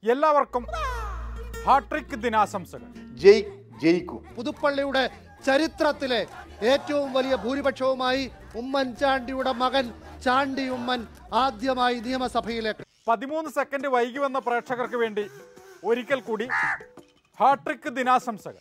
എല്ലാവർക്കും ഹാട്രിക് ദിനാശംസകൾ ജയ് ജയിക്കും പുതുപ്പള്ളിയുടെ ചരിത്രത്തിലെ ഏറ്റവും വലിയ ഭൂരിപക്ഷവുമായി ഉമ്മൻചാണ്ടിയുടെ മകൻ ചാണ്ടി ഉമ്മൻ ആദ്യമായി നിയമസഭയിലേക്ക് പതിമൂന്ന് സെക്കൻഡ് വൈകി വന്ന പ്രേക്ഷകർക്ക് വേണ്ടി ഒരിക്കൽ കൂടി ഹാട്രിക് ദിനാശംസകൾ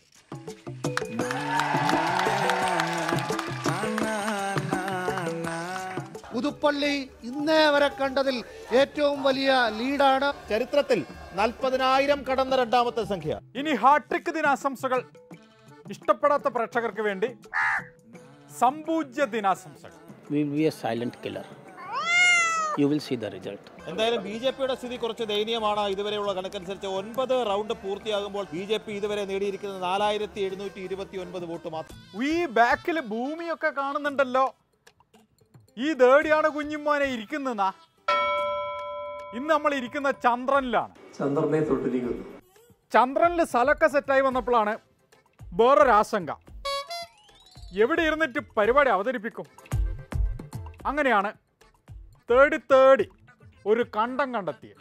പുതുപ്പള്ളി ഇന്നേ വരെ കണ്ടതിൽ ഏറ്റവും വലിയ ലീഡാണ് ചരിത്രത്തിൽ നാൽപ്പതിനായിരം കടന്ന രണ്ടാമത്തെ സംഖ്യ ഇനി ഹാട്രിക് ദിനാശംസകൾ ഇഷ്ടപ്പെടാത്ത പ്രേക്ഷകർക്ക് വേണ്ടി സമ്പൂജ്യ ദിനാശംസകൾ we will be a silent killer. You will see the result. എന്തായാലും ബി ജെ പിയുടെ സ്ഥിതി കുറച്ച് ദയനീയമാണ് ഇതുവരെയുള്ള കണക്കനുസരിച്ച് ഒൻപത് റൗണ്ട് പൂർത്തിയാകുമ്പോൾ ബി ജെ പി ഇതുവരെ നേടിയിരിക്കുന്നത് നാലായിരത്തി എഴുന്നൂറ്റി ഇരുപത്തി ഒൻപത് വോട്ട് മാത്രം ഈ ബാക്കിൽ ഭൂമിയൊക്കെ കാണുന്നുണ്ടല്ലോ ഈ ദേടിയാണ് കുഞ്ഞുമോനെ ഇരിക്കുന്നതാ ഇന്ന് നമ്മൾ ഇരിക്കുന്ന ചന്ദ്രനിലാണ് ചന്ദ്രനെ തൊട്ടിരിക്കുന്നു ചന്ദ്രനിൽ സ്ഥലമൊക്കെ സെറ്റായി വന്നപ്പോഴാണ് വേറൊരു ആശങ്ക എവിടെ ഇരുന്നിട്ട് പരിപാടി അവതരിപ്പിക്കും അങ്ങനെയാണ് തേടി തേടി ഒരു കണ്ടം കണ്ടെത്തിയത്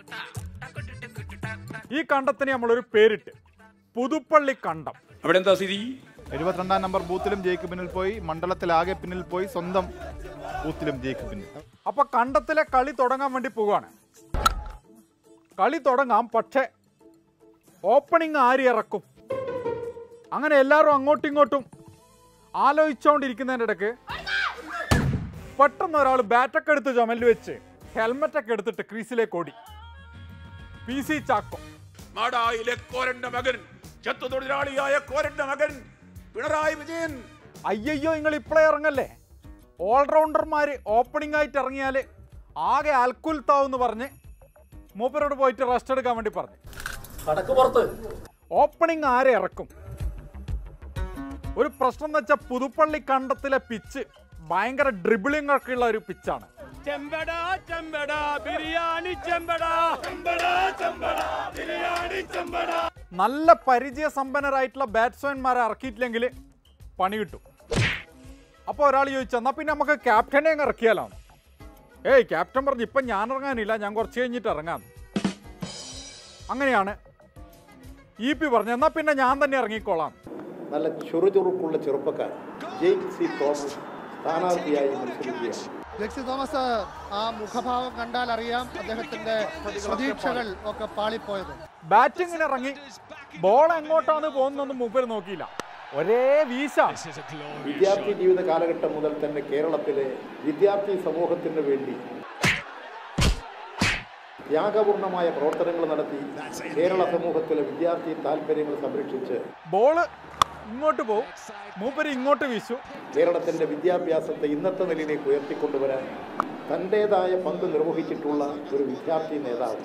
ഈ കണ്ടത്തിന് നമ്മളൊരു പേരിട്ട് പുതുപ്പള്ളി കണ്ടം അവിടെ എന്താ സ്ഥിതി എഴുപത്തിരണ്ടാം നമ്പർ ബൂത്തിലും ജയിക്ക് പിന്നിൽ പോയി മണ്ഡലത്തിലാകെ പിന്നിൽ പോയി സ്വന്തം ബൂത്തിലും ജയിക്ക് പിന്നിൽ അപ്പൊ കണ്ടത്തിലെ കളി തുടങ്ങാൻ വേണ്ടി പോവാണ് കളി തുടങ്ങാം പക്ഷേ ഓപ്പണിംഗ് ആര് ഇറക്കും അങ്ങനെ എല്ലാവരും അങ്ങോട്ടും ഇങ്ങോട്ടും ആലോചിച്ചുകൊണ്ടിരിക്കുന്നതിൻ്റെ ഇടയ്ക്ക് പെട്ടെന്ന് ഒരാൾ ബാറ്റൊക്കെ എടുത്ത് ചുമലിൽ വെച്ച് ഹെൽമെറ്റൊക്കെ എടുത്തിട്ട് ക്രീസിലേക്ക് ഓടി പി സി ചാക്കോ മാടായിലെ കോരന്റെ മകൻ ചത്തുതൊഴിലാളിയായ കോരന്റെ മകൻ പിണറായി വിജയൻ അയ്യയ്യോ നിങ്ങൾ ഇപ്പോഴേ ഇറങ്ങല്ലേ ഓൾറൗണ്ടർമാർ ഓപ്പണിംഗ് ആയിട്ട് ഇറങ്ങിയാൽ ആകെ അൽക്കുൽത്താവും എന്ന് പറഞ്ഞ് മൂപ്പരോട് പോയിട്ട് റെസ്റ്റ് എടുക്കാൻ വേണ്ടി പറഞ്ഞു കടക്ക് പുറത്ത് ഓപ്പണിംഗ് ആരെ ഇറക്കും ഒരു പ്രശ്നം എന്ന് വെച്ചാൽ പുതുപ്പള്ളി കണ്ടത്തിലെ പിച്ച് ഭയങ്കര ഡ്രിബിളിംഗ് ഒക്കെ ഉള്ള ഒരു പിച്ചാണ് ചെമ്പട ചെമ്പട ബിരിയാണി ചെമ്പട ചെമ്പട ചെമ്പട ബിരിയാണി ചെമ്പട നല്ല പരിചയസമ്പന്നരായിട്ടുള്ള ബാറ്റ്സ്മാൻമാരെ ഇറക്കിയിട്ടില്ലെങ്കിൽ പണി കിട്ടും അപ്പോൾ ഒരാൾ ചോദിച്ചു എന്നാൽ പിന്നെ നമുക്ക് ക്യാപ്റ്റനെ അങ്ങ് ഇറക്കിയാലോ ഏയ് ക്യാപ്റ്റൻ പറഞ്ഞു ഇപ്പം ഞാൻ ഇറങ്ങാനില്ല ഞാൻ കുറച്ച് കഴിഞ്ഞിട്ട് ഇറങ്ങാം അങ്ങനെയാണ് ഇ പി പറഞ്ഞു എന്നാൽ പിന്നെ ഞാൻ തന്നെ ഇറങ്ങിക്കോളാം നല്ല ചുറുചുറുക്കുള്ള ചെറുപ്പക്കാർ ജെയ്ക്ക് സി തോമസ് സ്ഥാനാർത്ഥിയായി മത്സരിക്കുകയാണ് ജെക്സി തോമസ് ആ മുഖഭാവം കണ്ടാൽ അറിയാം അദ്ദേഹത്തിന്റെ പ്രതീക്ഷകൾ ഒക്കെ പാളിപ്പോയത് ബാറ്റിങ്ങിന് ഇറങ്ങി ബോൾ എങ്ങോട്ടാണ് പോകുന്നതെന്ന് മൂപ്പര് നോക്കിയില്ല ഒരേ വീശാണ് വിദ്യാർത്ഥി ജീവിത കാലഘട്ടം മുതൽ തന്നെ കേരളത്തിലെ വിദ്യാർത്ഥി സമൂഹത്തിന് വേണ്ടി ത്യാഗപൂർണമായ പ്രവർത്തനങ്ങൾ നടത്തി കേരള സമൂഹത്തിലെ വിദ്യാർത്ഥി താല്പര്യങ്ങൾ സംരക്ഷിച്ച് ബോള് ഇങ്ങോട്ട് പോകും മൂപ്പര് ഇങ്ങോട്ട് വീശു കേരളത്തിന്റെ വിദ്യാഭ്യാസത്തെ ഇന്നത്തെ നിലയിലേക്ക് ഉയർത്തിക്കൊണ്ടുവരാൻ തൻ്റെതായ പങ്ക് നിർവഹിച്ചിട്ടുള്ള ഒരു വിദ്യാർത്ഥി നേതാവ്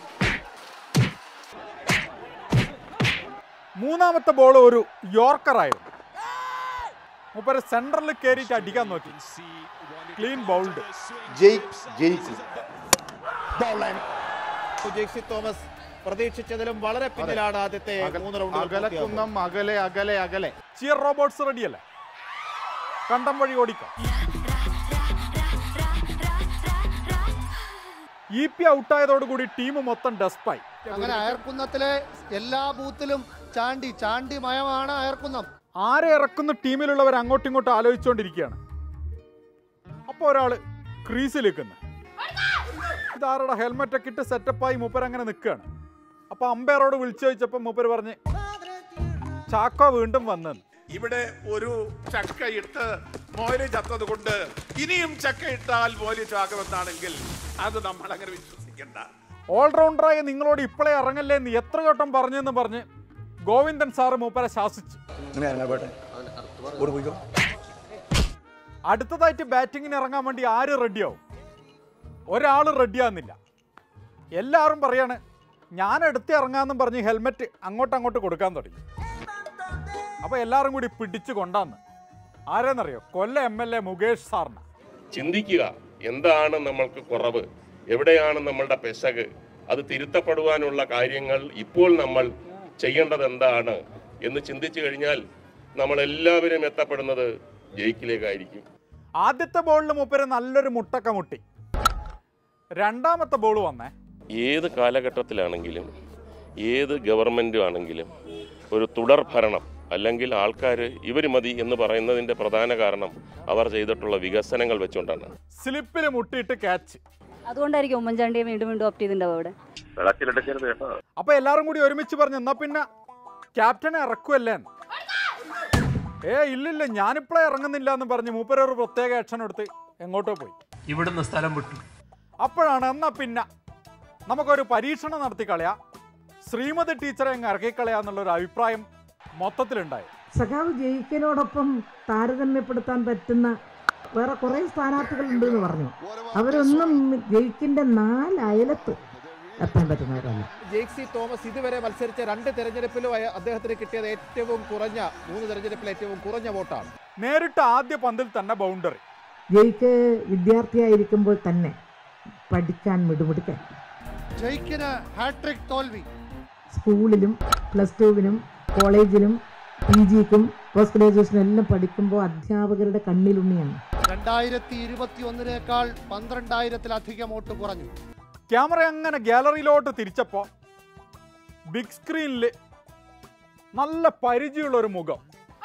മൂന്നാമത്തെ ബോൾ ഒരു യോർക്കറായിരുന്നു മൂപ്പര് സെൻട്രലിൽ കയറിയിട്ട് അടിക്കാൻ നോക്കി ക്ലീൻ ബൗൾഡ് ജയ് ജയിക്കും ജെയ്സി തോമസ് പ്രതീക്ഷിച്ചതിലും വളരെ പിന്നിലാണ് ആദ്യത്തെ മൂന്ന് റൗണ്ട് അകലക്കുന്നം അകലെ അകലെ അകലെ ചിയർ റോബോട്ട്സ് റെഡിയല്ലേ കണ്ടം വഴി ഓടിക്കാം ഇ പി ഔട്ടായതോടുകൂടി ടീം മൊത്തം ഡെസ്പായി അങ്ങനെ അയർക്കുന്നത്തിലെ എല്ലാ ബൂത്തിലും ചാണ്ടി ചാണ്ടി മയമാണ് അയർക്കുന്നം ആരെ ഇറക്കുന്ന ടീമിലുള്ളവർ അങ്ങോട്ടും ഇങ്ങോട്ടും ആലോചിച്ചുകൊണ്ടിരിക്കുകയാണ് അപ്പോൾ ഒരാൾ ക്രീസിൽ നിൽക്കുന്നു ഇതാരുടെ ഹെൽമെറ്റ് ഒക്കെ ഇട്ട് സെറ്റപ്പായി മൂപ്പർ അങ്ങനെ നിൽക്കുകയാണ് അപ്പോൾ അമ്പയറോട് വിളിച്ചു ചോദിച്ചപ്പോൾ മൂപ്പർ പറഞ്ഞ് ചാക്കോ വീണ്ടും വന്നെന്ന് ഇവിടെ ഒരു ചക്ക ഇട്ട് മോര് ചത്തത് കൊണ്ട് ഇനിയും ചക്ക ഇട്ടാൽ മോര് ചാകുമെന്നാണെങ്കിൽ അത് നമ്മൾ അങ്ങനെ വിശ്വസിക്കണ്ട ഓൾറൗണ്ടറായ നിങ്ങളോട് ഇപ്പോഴേ ഇറങ്ങല്ലേ എന്ന് എത്ര വട്ടം പറഞ്ഞെന്ന് പറഞ്ഞ് ഗോവിന്ദൻ സാറ് മൂപ്പരെ ശാസിച്ചു അടുത്തതായിട്ട് ബാറ്റിങ്ങിന് ഇറങ്ങാൻ വേണ്ടി ആര് റെഡിയാവും ഒരാൾ റെഡിയാകുന്നില്ല എല്ലാവരും പറയാണ് ഞാൻ എടുത്ത് ഇറങ്ങാമെന്നും പറഞ്ഞ് ഹെൽമെറ്റ് അങ്ങോട്ട് അങ്ങോട്ട് കൊടുക്കാൻ തുടങ്ങി അപ്പോൾ എല്ലാവരും കൂടി പിടിച്ചു കൊണ്ടാന്ന് ആരെന്നറിയോ കൊല്ല എം എൽ എ മുകേഷ് സാറിന് ചിന്തിക്കുക എന്താണ് നമ്മൾക്ക് കുറവ് എവിടെയാണ് നമ്മളുടെ പെശക് അത് തിരുത്തപ്പെടുവാനുള്ള കാര്യങ്ങൾ ഇപ്പോൾ നമ്മൾ ചെയ്യേണ്ടത് എന്താണ് എന്ന് ചിന്തിച്ചു കഴിഞ്ഞാൽ നമ്മൾ എല്ലാവരും എത്തപ്പെടുന്നത് ജയിക്കിലേക്കായിരിക്കും ആദ്യത്തെ ബോളിൽ മൂപ്പര് നല്ലൊരു മുട്ടക്ക മുട്ടി രണ്ടാമത്തെ ബോൾ വന്നേ ഏത് കാലഘട്ടത്തിലാണെങ്കിലും ഏത് ഗവൺമെൻറ്റും ആണെങ്കിലും ഒരു തുടർ ഭരണം അല്ലെങ്കിൽ ആൾക്കാർ ഇവർ മതി എന്ന് പറയുന്നതിൻ്റെ പ്രധാന കാരണം അവർ ചെയ്തിട്ടുള്ള വികസനങ്ങൾ വെച്ചുകൊണ്ടാണ് സ്ലിപ്പിൽ മുട്ടിയിട്ട് ക്യാച്ച് അതുകൊണ്ടായിരിക്കും ഉമ്മൻചാണ്ടിയെ വീണ്ടും വീണ്ടും ഓപ്റ്റ് ചെയ്തിട്ടുണ്ടാവും അവിടെ വിളക്കിലെടുക്കരുത് കേട്ടോ അപ്പൊ എല്ലാരും കൂടി ഒരുമിച്ച് പറഞ്ഞു എന്നാ പിന്നെ ക്യാപ്റ്റനെ ഇറക്കുമല്ലേ ഏ ഇല്ലില്ല ഞാനിപ്പോഴേ ഇറങ്ങുന്നില്ല എന്ന് പറഞ്ഞ് മൂപ്പരൊരു പ്രത്യേക ആക്ഷൻ എടുത്ത് എങ്ങോട്ടോ പോയി ഇവിടുന്ന് സ്ഥലം വിട്ടു അപ്പോഴാണ് എന്നാ പിന്നെ നമുക്കൊരു പരീക്ഷണം നടത്തി കളയാ ശ്രീമതി ടീച്ചറെ അങ്ങ് ഇറക്കിക്കളയാ എന്നുള്ളൊരു അഭിപ്രായം മൊത്തത്തിലുണ്ടായി സഖാവ് ജയിക്കനോടൊപ്പം താരതമ്യപ്പെടുത്താൻ പറ്റുന്ന വേറെ കുറേ സ്ഥാനാർത്ഥികൾ ഉണ്ടെന്ന് പറഞ്ഞു അവരൊന്നും ജയിക്കിന്റെ നാലയലത്ത് എത്താൻ പറ്റുന്നവരല്ല ജെയ്സി തോമസ് ഇതുവരെ മത്സരിച്ച രണ്ട് തെരഞ്ഞെടുപ്പിലും അയ- അദ്ദേഹത്തിന് കിട്ടിയത് ഏറ്റവും കുറഞ്ഞ മൂന്ന് തെരഞ്ഞെടുപ്പിൽ ഏറ്റവും കുറഞ്ഞ വോട്ടാണ് നേരിട്ട് ആദ്യ പന്തിൽ തന്നെ ബൗണ്ടറി ജയിക്ക് വിദ്യാർത്ഥിയായിരിക്കുമ്പോൾ തന്നെ പഠിക്കാൻ മിടുമിടുക്കാൻ ജയിക്കിന് ഹാട്രിക് തോൽവി സ്കൂളിലും പ്ലസ് ടുവിനും കോളേജിലും പി ജിക്കും പോസ്റ്റ് ഗ്രാജുവേഷനും എല്ലാം പഠിക്കുമ്പോൾ അധ്യാപകരുടെ കണ്ണിലുണ്ണിയാണ് രണ്ടായിരത്തി ഇരുപത്തി ഒന്നിനേക്കാൾ പന്ത്രണ്ടായിരത്തിലധികം വോട്ട് കുറഞ്ഞു ക്യാമറ അങ്ങനെ ഗാലറിയിലോട്ട് തിരിച്ചപ്പോൾ ബിഗ് സ്ക്രീനിൽ നല്ല പരിചയമുള്ള ഒരു മുഖം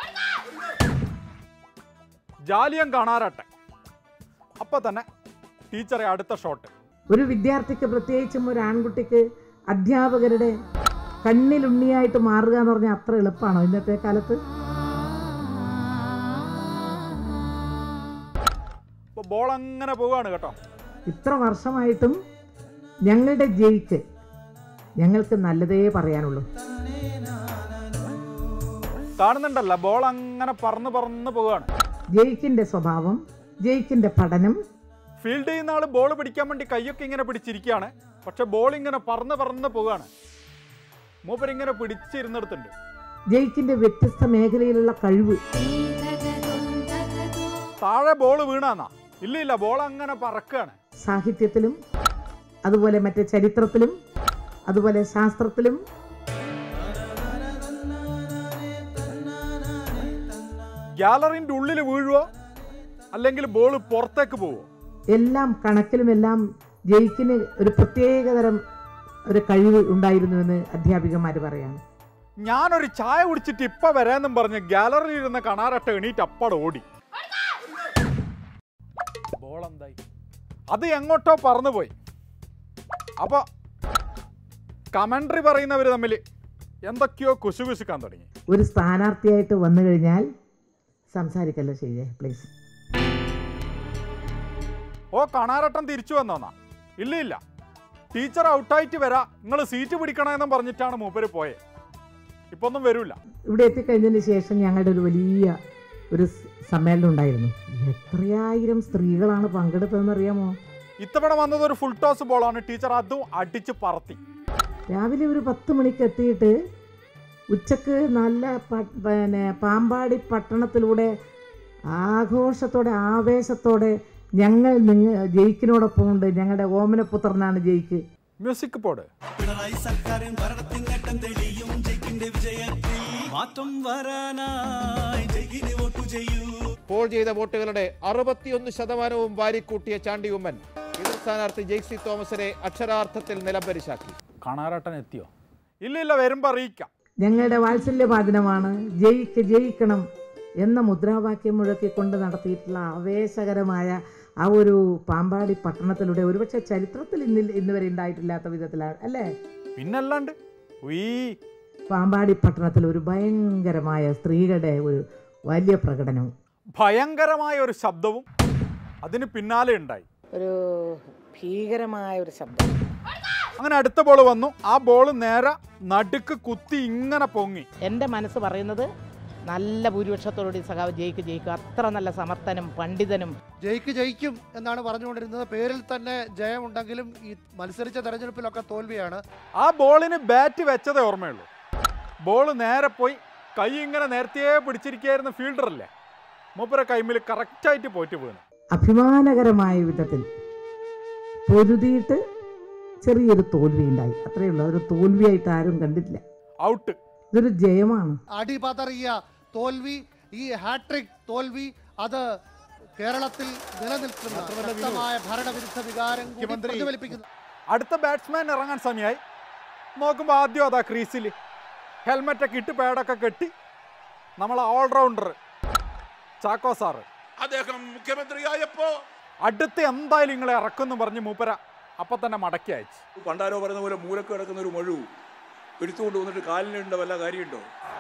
ജാലിയം കാണാറട്ടെ അപ്പൊ തന്നെ ടീച്ചറെ അടുത്ത ഷോട്ട് ഒരു വിദ്യാർത്ഥിക്ക് പ്രത്യേകിച്ചും ഒരു ആൺകുട്ടിക്ക് അധ്യാപകരുടെ കണ്ണിലുണ്ണിയായിട്ട് മാറുക എന്ന് പറഞ്ഞാൽ അത്ര എളുപ്പമാണോ ഇന്നത്തെ കാലത്ത് ഇപ്പൊ ബോൾ അങ്ങനെ പോവുകയാണ് കേട്ടോ ഇത്ര വർഷമായിട്ടും ഞങ്ങളുടെ ജയിക്ക് ഞങ്ങൾക്ക് നല്ലതേ പറയാനുള്ളൂ കാണുന്നുണ്ടല്ല ബോൾ അങ്ങനെ പറന്ന് പറന്ന് പോവുകയാണ് ജയിക്കിന്റെ സ്വഭാവം ജയിക്കിന്റെ പഠനം ഫീൽഡ് ചെയ്യുന്ന ആള് ബോൾ പിടിക്കാൻ വേണ്ടി കൈയൊക്കെ ഇങ്ങനെ പിടിച്ചിരിക്കുകയാണ് പക്ഷെ ബോൾ ഇങ്ങനെ പറന്ന് പറന്ന് പോവുകയാണ് മൂപ്പരിങ്ങനെ പിടിച്ചിരുന്നിടത്തുണ്ട് ജയിക്കിന്റെ വ്യത്യസ്ത മേഖലയിലുള്ള കഴിവ് താഴെ ബോൾ വീണാന്നാ ഇല്ല ഇല്ല ബോൾ അങ്ങനെ പറക്കുകയാണ് സാഹിത്യത്തിലും അതുപോലെ മറ്റേ ചരിത്രത്തിലും അതുപോലെ ശാസ്ത്രത്തിലും ഗാലറിന്റെ ഉള്ളിൽ വീഴുവോ അല്ലെങ്കിൽ ബോൾ പുറത്തേക്ക് പോവോ എല്ലാം കണക്കിലും എല്ലാം ജയിക്കിന് ഒരു പ്രത്യേകതരം ഒരു കഴിവ് ഉണ്ടായിരുന്നുവെന്ന് അധ്യാപികമാർ പറയാണ് ഞാനൊരു ചായ കുടിച്ചിട്ട് ഇപ്പൊ വരാന്നും പറഞ്ഞ് ഗാലറിയിൽ ഇരുന്ന കണാരട്ട എണീറ്റ് അപ്പാടെ ഓടി ബോൾ എന്തായി അത് എങ്ങോട്ടോ പറന്നുപോയി അപ്പൊ കമന്ററി പറയുന്നവർ തമ്മിൽ എന്തൊക്കെയോ കുശുകുശുക്കാൻ തുടങ്ങി ഒരു സ്ഥാനാർത്ഥിയായിട്ട് വന്നു കഴിഞ്ഞാൽ സംസാരിക്കല്ലോ ശരിയേ പ്ലീസ് ഓ കണാരട്ടം തിരിച്ചു വന്നോന്നാ ഇല്ല ഇല്ല ടീച്ചർ ഔട്ടായിട്ട് വരാ നിങ്ങൾ സീറ്റ് പിടിക്കണമെന്നും പറഞ്ഞിട്ടാണ് മൂപ്പര് പോയെ ഇപ്പൊ ഒന്നും വരൂല ഇവിടെ എത്തിക്കഴിഞ്ഞതിന് ശേഷം ഞങ്ങളുടെ ഒരു വലിയ ഒരു സ് സമ്മേളനം ഉണ്ടായിരുന്നു എത്രയായിരം സ്ത്രീകളാണ് പങ്കെടുത്തതെന്ന് അറിയാമോ ഇത്തവണ വന്നത് ഒരു ഫുൾ ടോസ് ബോളാണ് ടീച്ചർ അതും അടിച്ച് പറത്തി രാവിലെ ഒരു പത്ത് മണിക്ക് എത്തിയിട്ട് ഉച്ചക്ക് നല്ല പ- പിന്നെ പാമ്പാടി പട്ടണത്തിലൂടെ ആഘോഷത്തോടെ ആവേശത്തോടെ ഞങ്ങൾ നിങ്ങൾ ജയിക്കിനോടൊപ്പം ഉണ്ട് ഞങ്ങളുടെ ഓമനപുത്രനാണ് ജയിക്ക് മ്യൂസിക് പോട് പിണറായി സർക്കാരിൻ ഭരണത്തിൻ നേട്ടം തെളിയും ജയിക്കിന്റെ വിജയത്തിൽ മാറ്റം വരാനായി ജയിക്കിന് വോട്ടു ചെയ്യൂ പോൾ ചെയ്ത വോട്ടുകളുടെ അറുപത്തിയൊന്ന് ശതമാനവും വാരിക്കൂട്ടിയ ചാണ്ടി ഉമ്മൻ എതിർ സ്ഥാനാർത്ഥി ജെയ്സി തോമസിനെ അക്ഷരാർത്ഥത്തിൽ നിലംപരിശാക്കി കണാരട്ടൻ എത്തിയോ ഇല്ല ഇല്ല വരുമ്പോ അറിയിക്കാം ഞങ്ങളുടെ വാത്സല്യഭാജനമാണ് ജയിക്ക് ജയിക്കണം എന്ന മുദ്രാവാക്യം മുഴക്കിക്കൊണ്ട് നടത്തിയിട്ടുള്ള ആവേശകരമായ ആ ഒരു പാമ്പാടി പട്ടണത്തിലൂടെ ഒരുപക്ഷെ ചരിത്രത്തിൽ ഇന്നിൽ ഇന്ന് വരെ ഉണ്ടായിട്ടില്ലാത്ത വിധത്തിലാണ് അല്ലേ പിന്നല്ലാണ്ട് ഉയ് പാമ്പാടി പട്ടണത്തിൽ ഒരു ഭയങ്കരമായ സ്ത്രീകളുടെ ഒരു വലിയ പ്രകടനവും ഭയങ്കരമായ ഒരു ശബ്ദവും അതിന് പിന്നാലെ ഉണ്ടായി ഒരു ഭീകരമായ ഒരു ശബ്ദം അങ്ങനെ അടുത്ത ബോൾ വന്നു ആ ബോൾ നേരെ നടുക്ക് കുത്തി ഇങ്ങനെ പൊങ്ങി എൻ്റെ മനസ്സ് പറയുന്നത് നല്ല ഭൂരിപക്ഷത്തോടുകൂടി സഖാവ് ജയിക്ക് ജയിക്കും അത്ര നല്ല സമർത്ഥനും പണ്ഡിതനും ജയിക്ക് ജയിക്കും എന്നാണ് പറഞ്ഞുകൊണ്ടിരുന്നത് പേരിൽ തന്നെ ജയമുണ്ടെങ്കിലും ഈ മത്സരിച്ച തെരഞ്ഞെടുപ്പിലൊക്കെ തോൽവിയാണ് ആ ബോളിന് ബാറ്റ് വെച്ചതേ ഓർമ്മയുള്ളൂ ബോൾ നേരെ പോയി കൈ ഇങ്ങനെ നേരത്തെ പിടിച്ചിരിക്കുകയായിരുന്ന ഫീൽഡർ അല്ലേ മൂപ്പര കൈമിൽ കറക്റ്റായിട്ട് പോയിട്ട് വീണു അഭിമാനകരമായ വിധത്തിൽ പൊരുതിയിട്ട് ചെറിയൊരു തോൽവി ഉണ്ടായി അത്രയേ ഉള്ളൂ ഒരു തോൽവിയായിട്ട് ആരും കണ്ടിട്ടില്ല ഔട്ട് ഇതൊരു ജയമാണ് അടിപതറിയ തോൽവി ഈ ഹാട്രിക് തോൽവി അത് കേരളത്തിൽ നിലനിൽക്കുന്ന ശക്തമായ ഭരണവിരുദ്ധ വികാരം കൂടി പ്രതിഫലിപ്പിക്കുന്നു അടുത്ത ബാറ്റ്സ്മാൻ ഇറങ്ങാൻ സമയമായി നോക്കുമ്പോൾ ആദ്യം അതാ ക്രീസിൽ ഹെൽമെറ്റൊക്കെ ഇട്ട് പാഡൊക്കെ കെട്ടി നമ്മളെ ഓൾറൗണ്ടർ ചാക്കോ സാറ് അദ്ദേഹം മുഖ്യമന്ത്രിയായപ്പോ അടുത്ത് എന്തായാലും നിങ്ങളെ ഇറക്കുമെന്ന് പറഞ്ഞ് മൂപ്പര അപ്പം തന്നെ മടക്കി അയച്ചു പണ്ടാരോ പറയുന്ന പോലെ മൂലക്ക് കിടക്കുന്ന ഒരു മഴു എടുത്തുകൊണ്ട് വന്നിട്ട് കാലിനുണ്ട വല്ല കാര്യമുണ്ടോ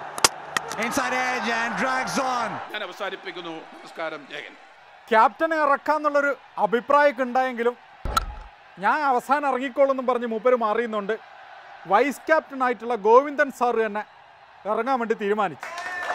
ഞാൻ അവസാനിപ്പിക്കുന്നു നമസ്കാരം ജയൻ ക്യാപ്റ്റനെ ഇറക്കാന്നുള്ളൊരു അഭിപ്രായമൊക്കെ ഉണ്ടായെങ്കിലും ഞാൻ അവസാനം ഇറങ്ങിക്കോളെന്നും പറഞ്ഞ് മൂപ്പര് മാറിയുന്നുണ്ട് വൈസ് ക്യാപ്റ്റൻ ആയിട്ടുള്ള ഗോവിന്ദൻ സാറ് തന്നെ ഇറങ്ങാൻ വേണ്ടി തീരുമാനിച്ചു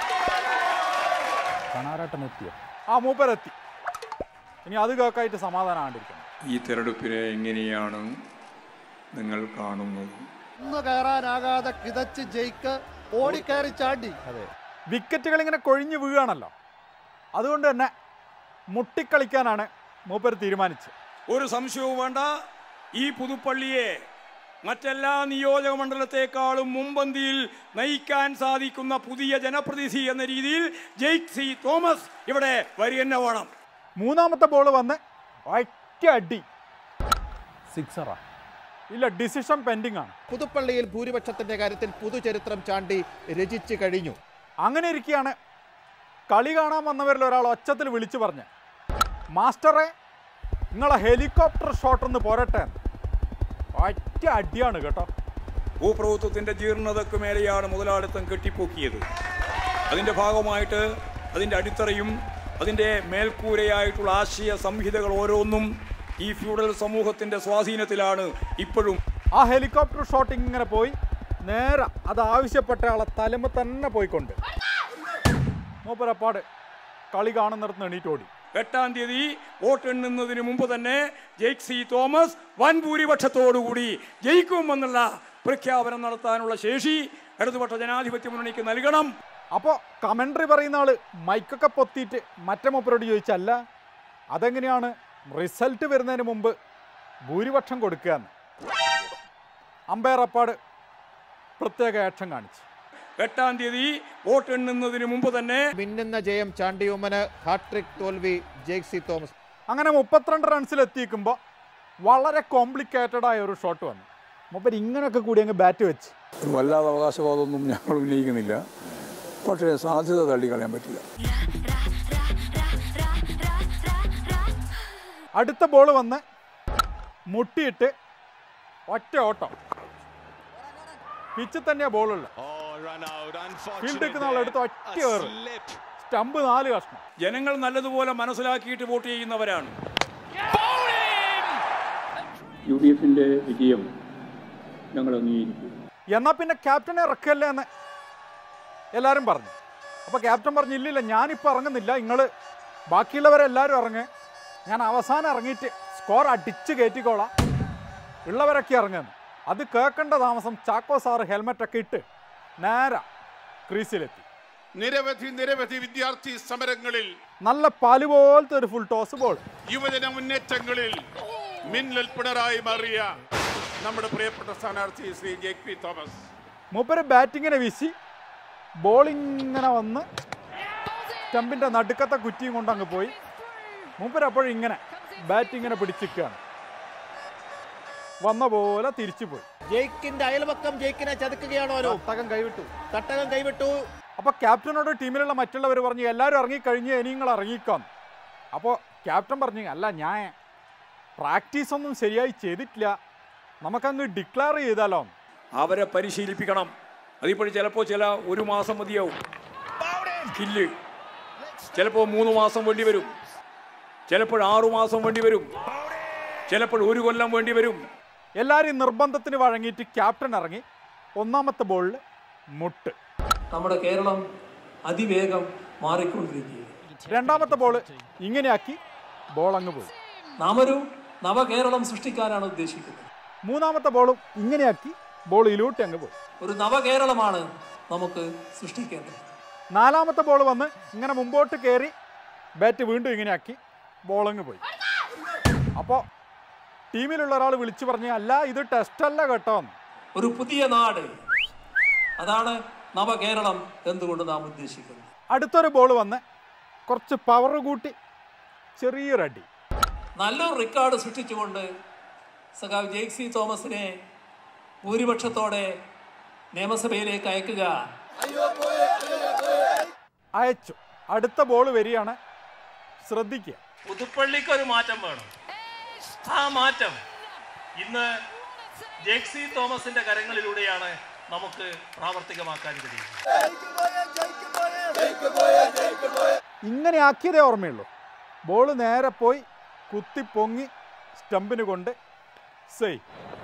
കണാരാട്ടം എത്തിയോ ആ മൂപ്പരെത്തി ഇനി അത് കേൾക്കായിട്ട് സമാധാനമാണ്ടിരിക്കണം ഈ തെരഞ്ഞെടുപ്പിനെ എങ്ങനെയാണ് നിങ്ങൾ കാണുന്നത് ഒന്ന് കയറാനാകാതെ കിതച്ച് ജയിക്ക് ഓടിക്കയറി ചാടി അതെ വിക്കറ്റുകൾ ഇങ്ങനെ കൊഴിഞ്ഞു വീഴുകയാണല്ലോ അതുകൊണ്ട് തന്നെ മുട്ടിക്കളിക്കാനാണ് മൂപ്പര് തീരുമാനിച്ചത് ഒരു സംശയവും വേണ്ട ഈ പുതുപ്പള്ളിയെ മറ്റെല്ലാ നിയോജക മണ്ഡലത്തെക്കാളും മുമ്പന്തിയിൽ നയിക്കാൻ സാധിക്കുന്ന പുതിയ ജനപ്രതിനിധി എന്ന രീതിയിൽ ജെയ്ക് സി തോമസ് ഇവിടെ വരികന്നെ വേണം മൂന്നാമത്തെ ബോൾ വന്ന് ഒറ്റ അടി സിക്സറാ ഇല്ല ഡിസിഷൻ പെൻഡിങ് ആണ് പുതുപ്പള്ളിയിൽ ഭൂരിപക്ഷത്തിന്റെ കാര്യത്തിൽ പുതുചരിത്രം ചാണ്ടി രചിച്ചു കഴിഞ്ഞു അങ്ങനെ ഇരിക്കുകയാണ് കളി കാണാൻ വന്നവരിൽ ഒരാൾ ഒച്ചത്തിൽ വിളിച്ചു പറഞ്ഞ് മാസ്റ്ററെ നിങ്ങളെ ഹെലികോപ്റ്റർ ഷോട്ട് ഒന്ന് പോരട്ടെ എന്ന്." ഒറ്റ അടിയാണ് കേട്ടോ ഭൂപ്രഭുത്വത്തിന്റെ ജീർണതയ്ക്ക് മേലെയാണ് മുതലാളിത്തം കെട്ടിപ്പൊക്കിയത് അതിന്റെ ഭാഗമായിട്ട് അതിന്റെ അടിത്തറയും അതിന്റെ മേൽക്കൂരയായിട്ടുള്ള ആശയ സംഹിതകൾ ഓരോന്നും ഈ ഫ്യൂഡൽ സമൂഹത്തിന്റെ സ്വാധീനത്തിലാണ് ഇപ്പോഴും ആ ഹെലികോപ്റ്റർ ഷോട്ട് ഇങ്ങനെ പോയി നേരെ അത് ആവശ്യപ്പെട്ട ആളെ തലമ തന്നെ പോയിക്കൊണ്ട് മൂപ്പരപ്പാട് കളി കാണുന്നിടത്ത് എണീറ്റ് ഓടി എട്ടാം തീയതി വോട്ടെണ്ണുന്നതിന് മുമ്പ് തന്നെ ജെയ്ക് സി തോമസ് വൻ ഭൂരിപക്ഷത്തോടുകൂടി ജയിക്കുമെന്നുള്ള പ്രഖ്യാപനം നടത്താനുള്ള ശേഷി ഇടതുപക്ഷ ജനാധിപത്യ മുന്നണിക്ക് നൽകണം അപ്പോൾ കമൻട്രി പറയുന്ന ആള് മൈക്കൊക്കെ പൊത്തിയിട്ട് മറ്റേ മൂപ്പരോട് ചോദിച്ചല്ല അതെങ്ങനെയാണ് റിസൾട്ട് വരുന്നതിന് മുമ്പ് ഭൂരിപക്ഷം കൊടുക്കുക എന്ന് അമ്പയർ അപ്പാട് പ്രത്യേക ആക്ഷൻ കാണിച്ചു എട്ടാം തീയതി വോട്ടെണ്ണുന്നതിന് മുമ്പ് തന്നെ മിന്നുന്ന ജയം ചാണ്ടിയുമ്മന് ഹാട്രിക് തോൽവി ജെയ്ക് സി തോമസ് അങ്ങനെ മുപ്പത്തിരണ്ട് റൺസിൽ എത്തിക്കുമ്പോൾ വളരെ കോംപ്ലിക്കേറ്റഡ് ആയ ഒരു ഷോട്ട് വന്നു മൂപ്പർ ഇങ്ങനെയൊക്കെ കൂടി അങ്ങ് ബാറ്റ് വെച്ച് വല്ലാതെ അവകാശവാദമൊന്നും ഞങ്ങൾ ഉന്നയിക്കുന്നില്ല പക്ഷേ സാധ്യത തള്ളിക്കളയാൻ പറ്റില്ല അടുത്ത ബോൾ വന്ന് മുട്ടിയിട്ട് ഒറ്റ ഓട്ടം പിച്ചിൽ തന്നെയാ ബോളുള്ളത് ഫീൽഡ് നിൽക്കുന്ന ആളെടുത്ത് ഒറ്റ ഏറ് സ്റ്റമ്പ് നാല് കഷ്ണം ജനങ്ങൾ നല്ലതുപോലെ മനസ്സിലാക്കിയിട്ട് വോട്ട് ചെയ്യുന്നവരാണ് യു ഡി എഫിൻ്റെ വിജയം ഞങ്ങൾ അംഗീകരിക്കും എന്നാൽ പിന്നെ ക്യാപ്റ്റനെ ഇറക്കല്ലേ എന്ന് എല്ലാവരും പറഞ്ഞു അപ്പോൾ ക്യാപ്റ്റൻ പറഞ്ഞു ഇല്ലില്ല ഞാനിപ്പോൾ ഇറങ്ങുന്നില്ല നിങ്ങൾ ബാക്കിയുള്ളവരെല്ലാവരും ഇറങ്ങ് ഞാൻ അവസാനം ഇറങ്ങിയിട്ട് സ്കോർ അടിച്ച് കയറ്റിക്കോളാം ഉള്ളവരൊക്കെ ഇറങ്ങുന്നു അത് കേൾക്കേണ്ട താമസം ചാക്കോ സാറ് ഹെൽമെറ്റൊക്കെ ഇട്ട് നേരെ ക്രീസിലെത്തി നിരവധി നിരവധി വിദ്യാർത്ഥി സമരങ്ങളിൽ നല്ല പാല് പോലത്തെ ഒരു ഫുൾ ടോസ് ബോൾ യുവജന മുന്നേറ്റങ്ങളിൽ മിന്നൽ പിണറായി മാറിയ നമ്മുടെ പ്രിയപ്പെട്ട സ്ഥാനാർത്ഥി ശ്രീ ജെ പി തോമസ് മൂപ്പര് ബാറ്റിങ്ങിനെ വീശി ബോളിങ്ങനെ വന്ന് സ്റ്റമ്പിൻ്റെ നടുക്കത്തെ കുറ്റിയും കൊണ്ട് അങ്ങ് പോയി മൂപ്പര് അപ്പോഴും ഇങ്ങനെ ബാറ്റിങ്ങിനെ പിടിച്ചിരിക്കുകയാണ് വന്ന പോലെ തിരിച്ചു പോയി ജയിക്കിന്റെ അയൽപക്കം ജയിക്കിനെ ചതുക്കുകയാണോ തട്ടകം കൈവിട്ടു തട്ടകം കൈവിട്ടു അപ്പോൾ ക്യാപ്റ്റനോട് ടീമിലുള്ള മറ്റുള്ളവർ പറഞ്ഞു എല്ലാവരും ഇറങ്ങിക്കഴിഞ്ഞ് ഇനി നിങ്ങൾ ഇറങ്ങിക്കാം അപ്പോൾ ക്യാപ്റ്റൻ പറഞ്ഞു അല്ല ഞാൻ പ്രാക്ടീസ് ഒന്നും ശരിയായി ചെയ്തിട്ടില്ല നമുക്കങ്ങ് ഡിക്ലെയർ ചെയ്താലോ എന്ന്." അവരെ പരിശീലിപ്പിക്കണം അതിപ്പോൾ ചിലപ്പോൾ ചില ഒരു മാസം മതിയാവും സ്കില്ല് ചിലപ്പോൾ മൂന്ന് മാസം വേണ്ടി വരും ചിലപ്പോൾ ആറു മാസം വേണ്ടി വരും ചിലപ്പോൾ ഒരു കൊല്ലം വേണ്ടി വരും എല്ലാവരും നിർബന്ധത്തിന് വഴങ്ങിയിട്ട് ക്യാപ്റ്റൻ ഇറങ്ങി ഒന്നാമത്തെ ബോളിൽ മുട്ട് നമ്മുടെ കേരളം അതിവേഗം മാറിക്കൊണ്ടിരിക്കുകയാണ് രണ്ടാമത്തെ ബോൾ ഇങ്ങനെയാക്കി ബോൾ അങ്ങ് പോയി നാം ഒരു നവകേരളം സൃഷ്ടിക്കാനാണ് ഉദ്ദേശിക്കുന്നത് മൂന്നാമത്തെ ബോളും ഇങ്ങനെയാക്കി ബോൾ ഇലൂട്ടി അങ്ങ് പോയി ഒരു നവകേരളമാണ് നമുക്ക് സൃഷ്ടിക്കേണ്ടത് നാലാമത്തെ ബോൾ വന്ന് ഇങ്ങനെ മുമ്പോട്ട് കയറി ബാറ്റ് വീണ്ടും ഇങ്ങനെയാക്കി ബോൾ അങ്ങ് പോയി അപ്പോൾ ടീമിലുള്ള ഒരാൾ വിളിച്ചു പറഞ്ഞു അല്ല ഇത് ടെസ്റ്റ് അല്ല കേട്ടോ എന്ന്." ഒരു പുതിയ നാട് അതാണ് നവകേരളം എന്തുകൊണ്ട് നാം ഉദ്ദേശിക്കുന്നത് അടുത്തൊരു ബോൾ വന്ന് കുറച്ച് പവർ കൂട്ടി ചെറിയൊരു അടി നല്ലൊരു റെക്കോർഡ് സൃഷ്ടിച്ചുകൊണ്ട് സഖാവ് ജെയ്ക് സി തോമസിനെ ഭൂരിപക്ഷത്തോടെ നിയമസഭയിലേക്ക് അയക്കുക അയച്ചു അടുത്ത ബോൾ വരികയാണ് ശ്രദ്ധിക്കുക പുതുപ്പള്ളിക്ക് ഒരു മാറ്റം വേണം ആ മാറ്റം ഇന്ന് ജെക്സി തോമസിന്റെ കരങ്ങളിലൂടെയാണ് നമുക്ക് പ്രാവർത്തികമാക്കാൻ കഴിയും ഇങ്ങനെ ആക്കിയതേ ഓർമ്മയുള്ളൂ ബോൾ നേരെ പോയി കുത്തി പൊങ്ങി സ്റ്റമ്പിന് കൊണ്ട് സെയ്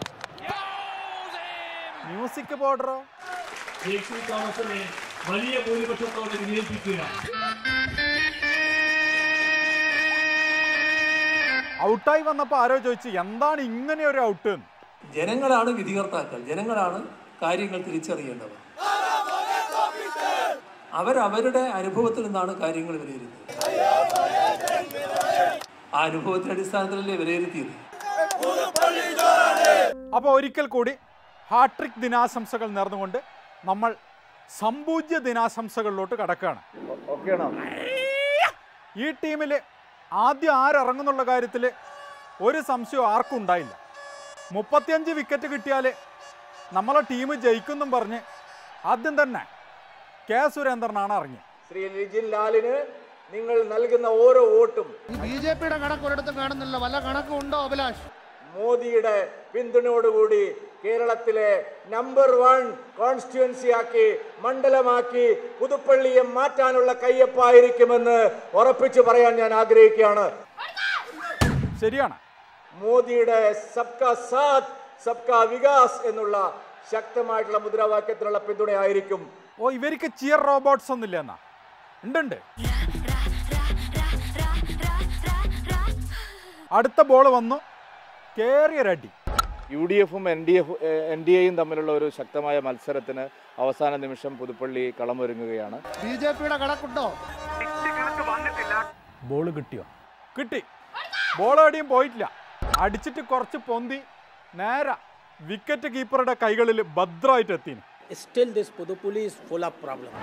മ്യൂസിക് ബോർഡറോ ജെക്സി തോമസിനെ വലിയ ഭൂരിപക്ഷത്തോടെ വിജയിപ്പിക്കുക ഔട്ടായി വന്നപ്പോൾ ആരോ ചോദിച്ചു എന്താണ് ഇങ്ങനെ ഒരു ഔട്ട് എന്ന് ജനങ്ങളാണ് വിധികർത്താക്കൾ ജനങ്ങളാണ് കാര്യങ്ങൾ തിരിച്ചറിയേണ്ടത് അവരവരുടെ അനുഭവത്തിൽ നിന്നാണ് കാര്യങ്ങൾ വിലയിരുത്തുന്നത് ആ അനുഭവത്തിന്റെ അടിസ്ഥാനത്തിലല്ലേ വിലയിരുത്തിയത് അപ്പോൾ ഒരിക്കൽ കൂടി ഹാട്രിക് ദിനാശംസകൾ നേർന്നുകൊണ്ട് നമ്മൾ സമ്പൂജ്യ ദിനാശംസകളിലോട്ട് കടക്കുകയാണ് ഈ ടീമിൽ ആദ്യം ആരിറങ്ങുന്നുള്ള കാര്യത്തിൽ ഒരു സംശയവും ആർക്കും ഉണ്ടായില്ല മുപ്പത്തിയഞ്ച് വിക്കറ്റ് കിട്ടിയാൽ നമ്മളെ ടീം ജയിക്കുന്നും പറഞ്ഞ് ആദ്യം തന്നെ കെ സുരേന്ദ്രനാണ് ഇറങ്ങിയത് ശ്രീ ലിജിൻ ലാലിന് നിങ്ങൾ നൽകുന്ന ഓരോ വോട്ടും ഈ ബി ജെ പിയുടെ കണക്ക് ഒരിടത്തും കാണുന്നില്ല വല്ല കണക്കും ഉണ്ടോ അഭിലാഷ് മോദിയുടെ പിന്തുണയോടുകൂടി കേരളത്തിലെ നമ്പർ വൺ കോൺസ്റ്റിറ്റ്യുവൻസി ആക്കി മണ്ഡലമാക്കി പുതുപ്പള്ളിയെ മാറ്റാനുള്ള കയ്യൊപ്പായിരിക്കുമെന്ന് ഉറപ്പിച്ചു പറയാൻ ഞാൻ ആഗ്രഹിക്കുകയാണ് ശരിയാണ് മോദിയുടെ സബ്കാ സാത്ത് സബ്കാ വികാസ് എന്നുള്ള ശക്തമായിട്ടുള്ള മുദ്രാവാക്യത്തിനുള്ള പിന്തുണയായിരിക്കും ഓ ഇവർക്ക് ചിയർ റോബോട്ട്സ് ഒന്നുമില്ല എന്നാ ഉണ്ട് ഉണ്ട് അടുത്ത ബോൾ വന്നു കേറിയൊരടി യു ഡി എഫും എൻ ഡി എഫ് എൻ ഡി എയും തമ്മിലുള്ള ഒരു ശക്തമായ മത്സരത്തിന് അവസാന നിമിഷം പുതുപ്പള്ളി കളമൊരുങ്ങുകയാണ് ബി ജെ പിയുടെ കണക്കുണ്ടോ ബോൾ കിട്ടിയോ കിട്ടി ബോൾ എവിടെയും പോയിട്ടില്ല അടിച്ചിട്ട് കുറച്ച് പൊന്തി നേരെ വിക്കറ്റ് കീപ്പറുടെ കൈകളിൽ ഭദ്രമായിട്ട് എത്തി Still, this Pudupuli is full of problems.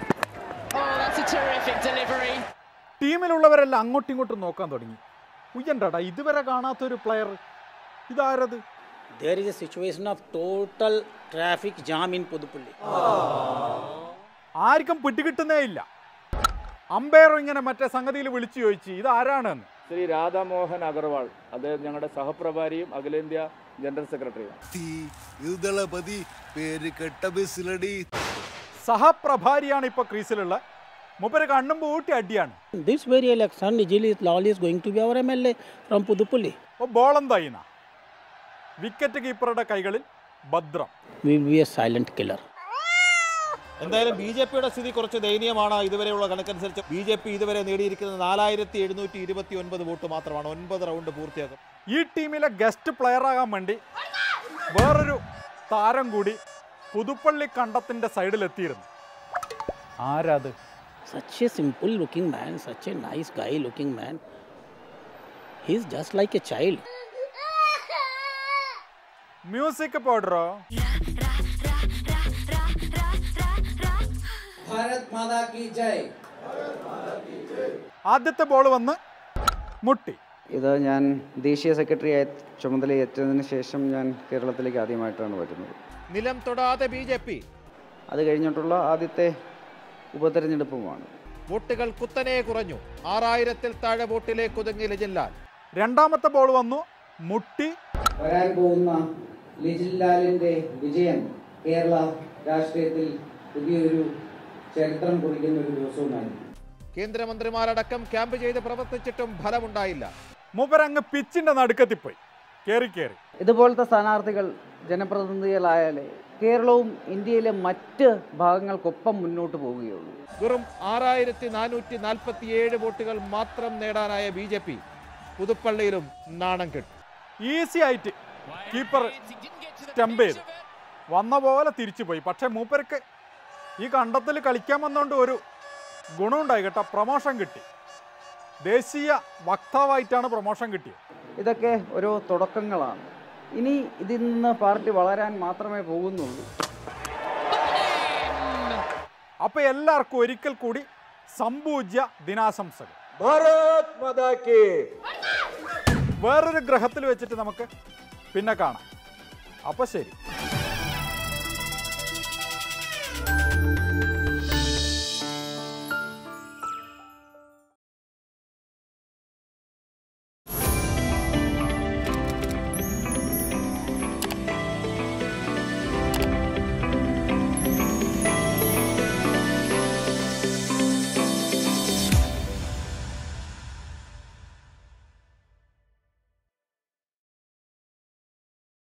ടീമിലുള്ളവരെല്ലാം അങ്ങോട്ടും ഇങ്ങോട്ടും നോക്കാൻ തുടങ്ങി ഉയ്യണ്ടടാ ഇതുവരെ കാണാത്തൊരു പ്ലെയർ ഇതാരത് There is a situation of total traffic jam in Pudupulli. ആർക്കും പിടികിട്ടുന്നേ ഇല്ല അമ്പയർ ഇങ്ങനെ മറ്റേ സംഗതിയിൽ വിളിച്ചു ചോദിച്ചു ഇത് ആരാണെന്ന് ശ്രീ രാധാമോഹൻ അഗർവാൾ അദ്ദേഹം ഞങ്ങളുടെ സഹപ്രഭാരിയും അഖിലേന്ത്യാ ജനറൽ സെക്രട്ടറിയും യുദളപതി പേര് കെട്ട ബസ്സിലടി സഹപ്രഭാരിയാണ് ഇപ്പൊ ക്രീസിലുള്ള മൂപ്പര് കണ്ണും പൂട്ടി അടിയാണ് This very election, Nijili Lal is going to be our MLA from Pudupulli. ഓ ബോളെന്തായിന്ന വിക്കറ്റ് കീപ്പറുടെ കൈകളിൽ ഭദ്രം We will be a silent killer. എന്തായാലും ബി ജെ പിയുടെ സ്ഥിതി കുറച്ച് ദയനീയമാണ് ഇതുവരെയുള്ള കണക്കനുസരിച്ച് ബി ജെ പി ഇതുവരെ നേടിയിരിക്കുന്നത് നാലായിരത്തി എഴുന്നൂറ്റി ഇരുപത്തി ഒൻപത് വോട്ട് മാത്രമാണ് ഒൻപത് റൗണ്ട് പൂർത്തിയാക്കും ഈ ടീമിലെ ഗസ്റ്റ് പ്ലെയർ ആകാൻ വേണ്ടി വേറൊരു താരം കൂടി പുതുപ്പള്ളി കണ്ടത്തിന്റെ സൈഡിലെത്തിയിരുന്നു ആരാത് Such a simple looking man, such a nice guy looking man. He's just like a child. Music പൗഡറോ भारत माता की जय ആദ്യത്തെ ബോൾ വന്ന് മുട്ടി ഇത് ഞാൻ ദേശീയ സെക്രട്ടറിയായി ചുമതലയേറ്റതിന് ശേഷം ഞാൻ കേരളത്തിലേക്ക് ആദ്യമായിട്ടാണ് വരുന്നത് നിലം തൊടാതെ ബി ജെ പി അത് കഴിഞ്ഞിട്ടുള്ള ആദ്യത്തെ ഉപതെരഞ്ഞെടുപ്പുമാണ് വോട്ടുകൾ കുത്തനെ കുറഞ്ഞു ആറായിരത്തിൽ താഴെ വോട്ടിലേക്ക് ഒതുങ്ങി ലജിൻലാൽ രണ്ടാമത്തെ ബോൾ വന്നു മുട്ടി വരാൻ പോകുന്ന ലിജിൽ ലാലിന്റെ വിജയം കേരള രാഷ്ട്രീയത്തിൽ പുതിയൊരു ചരിത്രം കുറിക്കുന്ന ഒരു ദിവസവുമായിരുന്നു കേന്ദ്രമന്ത്രിമാരടക്കം ക്യാമ്പ് ചെയ്ത് പ്രവർത്തിച്ചിട്ടും ഫലമുണ്ടായില്ല മൂപ്പരങ്ങ് പിച്ചിന്റെ നടുക്കത്തിപ്പോയി കേറി കേറി ഇതുപോലത്തെ സ്ഥാനാർത്ഥികൾ ജനപ്രതിനിധികളായാലേ കേരളവും ഇന്ത്യയിലെ മറ്റ് ഭാഗങ്ങൾക്കൊപ്പം മുന്നോട്ട് പോവുകയുള്ളൂ വെറും ആറായിരത്തി നാനൂറ്റി നാൽപ്പത്തിയേഴ് വോട്ടുകൾ മാത്രം നേടാനായ ബി ജെ പി പുതുപ്പള്ളിയിലും നാണം കെട്ടു ഈസി ആയിട്ട് കീപ്പർ സ്റ്റംപ് ചെയ്തു വന്ന പോലെ തിരിച്ചു പോയി പക്ഷെ മൂപ്പർക്ക് ഈ കണ്ടത്തിൽ കളിക്കാൻ വന്നുകൊണ്ട് ഒരു ഗുണമുണ്ടായി കേട്ടോ പ്രൊമോഷൻ കിട്ടി ദേശീയ വക്താവായിട്ടാണ് പ്രൊമോഷൻ കിട്ടിയത് ഇതൊക്കെ ഓരോ തുടക്കങ്ങളാണ് ഇനി ഇതിൽ നിന്ന് പാർട്ടി വളരാൻ മാത്രമേ പോകുന്നുള്ളൂ അപ്പൊ എല്ലാവർക്കും ഒരിക്കൽ കൂടി സമ്പൂജ്യ ദിനാശംസകൾ ഭാരത് മാതാ കി വേറൊരു ഗ്രഹത്തിൽ വെച്ചിട്ട് നമുക്ക് പിന്നെ കാണാം അപ്പൊ ശരി